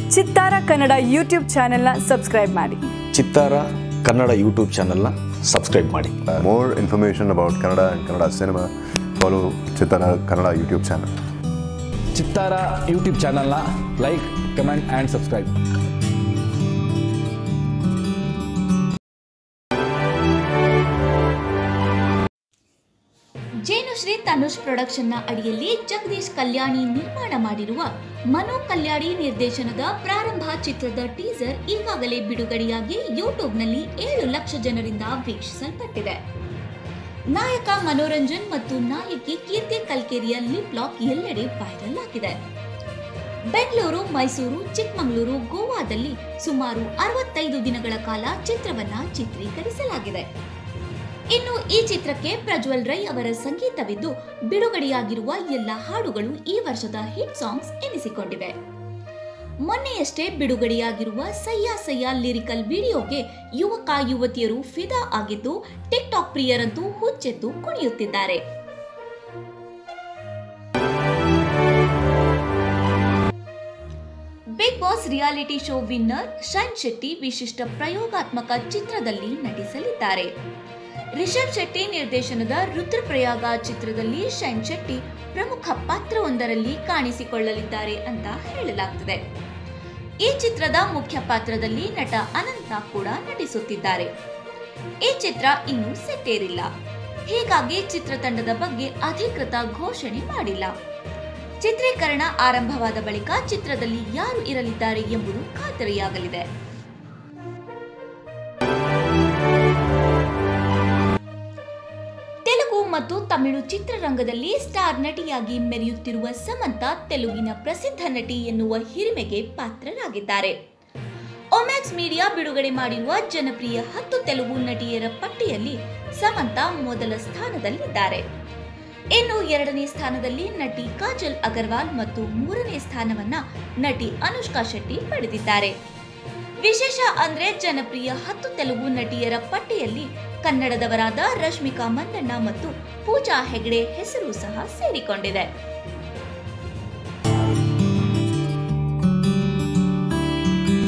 ಚಿತ್ತಾರ ಕನ್ನಡ ಯೂಟ್ಯೂಬ್ ಚಾನೆಲ್ನ ಸಬ್ಸ್ಕ್ರೈಬ್ ಮಾಡಿ ಚಿತ್ತಾರ ಕನ್ನಡ ಯೂಟ್ಯೂಬ್ ಚಾನಲ್ನ ಸಬ್ಸ್ಕ್ರೈಬ್ ಮಾಡಿ more information about Kannada and Kannada cinema, follow Chitara Kannada YouTube channel. Chittara YouTube ಚಾನಲ್ನ like comment and subscribe Jenushree Tanush ಪ್ರೊಡಕ್ಷನ್ನ ಅಡಿಯಲ್ಲಿ ಜಗದೀಶ್ ಕಲ್ಯಾಣಿ ನಿರ್ಮಾಣ ಮಾಡಿರುವ ಮನೋ ಕಲ್ಯಾಣಿ ನಿರ್ದೇಶನದ ಪ್ರಾರಂಭ ಚಿತ್ರದ ಟೀಸರ್ ಈಗಾಗಲೇ ಬಿಡುಗಡೆಯಾಗಿ ಯೂಟ್ಯೂಬ್ನಲ್ಲಿ ಏಳು ಲಕ್ಷ ಜನರಿಂದ ವೀಕ್ಷಿಸಲ್ಪಟ್ಟಿದೆ ನಾಯಕ ಮನೋರಂಜನ್ ಮತ್ತು ನಾಯಕಿ ಕೀರ್ತಿ ಕಲ್ಕೆರಿಯ ಲಿಪ್ ಲಾಕ್ ಎಲ್ಲೆಡೆ ವೈರಲ್ ಆಗಿದೆ ಬೆಂಗಳೂರು ಮೈಸೂರು ಚಿಕ್ಕಮಗಳೂರು ಗೋವಾದಲ್ಲಿ ಸುಮಾರು ಅರವತ್ತೈದು ದಿನಗಳ ಕಾಲ ಚಿತ್ರವನ್ನ ಚಿತ್ರೀಕರಿಸಲಾಗಿದೆ ಇನ್ನು ಈ ಚಿತ್ರಕ್ಕೆ ಪ್ರಜ್ವಲ್ ರೈ ಅವರ ಸಂಗೀತವಿದ್ದು ಬಿಡುಗಡೆಯಾಗಿರುವ ಎಲ್ಲ ಹಾಡುಗಳು ಈ ವರ್ಷದ ಹಿಟ್ ಸಾಂಗ್ಸ್ ಎನಿಸಿಕೊಂಡಿವೆ ಮೊನ್ನೆಯಷ್ಟೇ ಬಿಡುಗಡೆಯಾಗಿರುವ ಸಯ್ಯ ಸಯ್ಯ ಲಿರಿಕಲ್ ವಿಡಿಯೋಗೆ ಯುವಕ ಯುವತಿಯರು ಫಿದಾ ಆಗಿದ್ದು ಟಿಕ್ಟಾಕ್ ಪ್ರಿಯರಂತೂ ಹುಚ್ಚೆದ್ದು ಕುಣಿಯುತ್ತಿದ್ದಾರೆ big boss reality show winner Shine Shetty ವಿಶಿಷ್ಟ ಪ್ರಯೋಗಾತ್ಮಕ ಚಿತ್ರದಲ್ಲಿ ನಟಿಸಲಿದ್ದಾರೆ ರಿಷಬ್ ಶೆಟ್ಟಿ ನಿರ್ದೇಶನದ ರುದ್ರಪ್ರಯಾಗ ಚಿತ್ರದಲ್ಲಿ ಶೈನ್ ಶೆಟ್ಟಿ ಪ್ರಮುಖ ಪಾತ್ರವೊಂದರಲ್ಲಿ ಕಾಣಿಸಿಕೊಳ್ಳಲಿದ್ದಾರೆ ಅಂತ ಹೇಳಲಾಗ್ತಿದೆ ಈ ಚಿತ್ರದ ಮುಖ್ಯ ಪಾತ್ರದಲ್ಲಿ ನಟ ಅನಂತ ಕೂಡ ನಟಿಸುತ್ತಿದ್ದಾರೆ ಈ ಚಿತ್ರ ಇನ್ನೂ ಸೆಟ್ಟೇರಿಲ್ಲ ಹೀಗಾಗಿ ಚಿತ್ರತಂಡದ ಬಗ್ಗೆ ಅಧಿಕೃತ ಘೋಷಣೆ ಮಾಡಿಲ್ಲ ಚಿತ್ರೀಕರಣ ಆರಂಭವಾದ ಬಳಿಕ ಚಿತ್ರದಲ್ಲಿ ಯಾರು ಇರಲಿದ್ದಾರೆ ಎಂಬುದು ಖಾತರಿಯಾಗಲಿದೆ ತೆಲುಗು ಮತ್ತು ತಮಿಳು ಚಿತ್ರರಂಗದಲ್ಲಿ ಸ್ಟಾರ್ ನಟಿಯಾಗಿ ಮೆರೆಯುತ್ತಿರುವ ಸಮಂತ ತೆಲುಗಿನ ಪ್ರಸಿದ್ಧ ನಟಿ ಎನ್ನುವ ಹಿರಿಮೆಗೆ ಪಾತ್ರರಾಗಿದ್ದಾರೆ ಒಮ್ಯಾಕ್ಸ್ ಮೀಡಿಯಾ ಬಿಡುಗಡೆ ಮಾಡಿರುವ ಜನಪ್ರಿಯ ಹತ್ತು ತೆಲುಗು ನಟಿಯರ ಪಟ್ಟಿಯಲ್ಲಿ ಸಮಂತ ಮೊದಲ ಸ್ಥಾನದಲ್ಲಿದ್ದಾರೆ ಇನ್ನು ಎರಡನೇ ಸ್ಥಾನದಲ್ಲಿ ನಟಿ ಕಾಜಲ್ ಅಗರ್ವಾಲ್ ಮತ್ತು ಮೂರನೇ ಸ್ಥಾನವನ್ನ ನಟಿ ಅನುಷ್ಕಾ ಶೆಟ್ಟಿ ಪಡೆದಿದ್ದಾರೆ ವಿಶೇಷ ಅಂದ್ರೆ ಜನಪ್ರಿಯ ಹತ್ತು ತೆಲುಗು ನಟಿಯರ ಪಟ್ಟಿಯಲ್ಲಿ ಕನ್ನಡದವರಾದ ರಶ್ಮಿಕಾ ಮಂದಣ್ಣ ಮತ್ತು ಪೂಜಾ ಹೆಗಡೆ ಹೆಸರು ಸಹ ಸೇರಿಕೊಂಡಿದೆ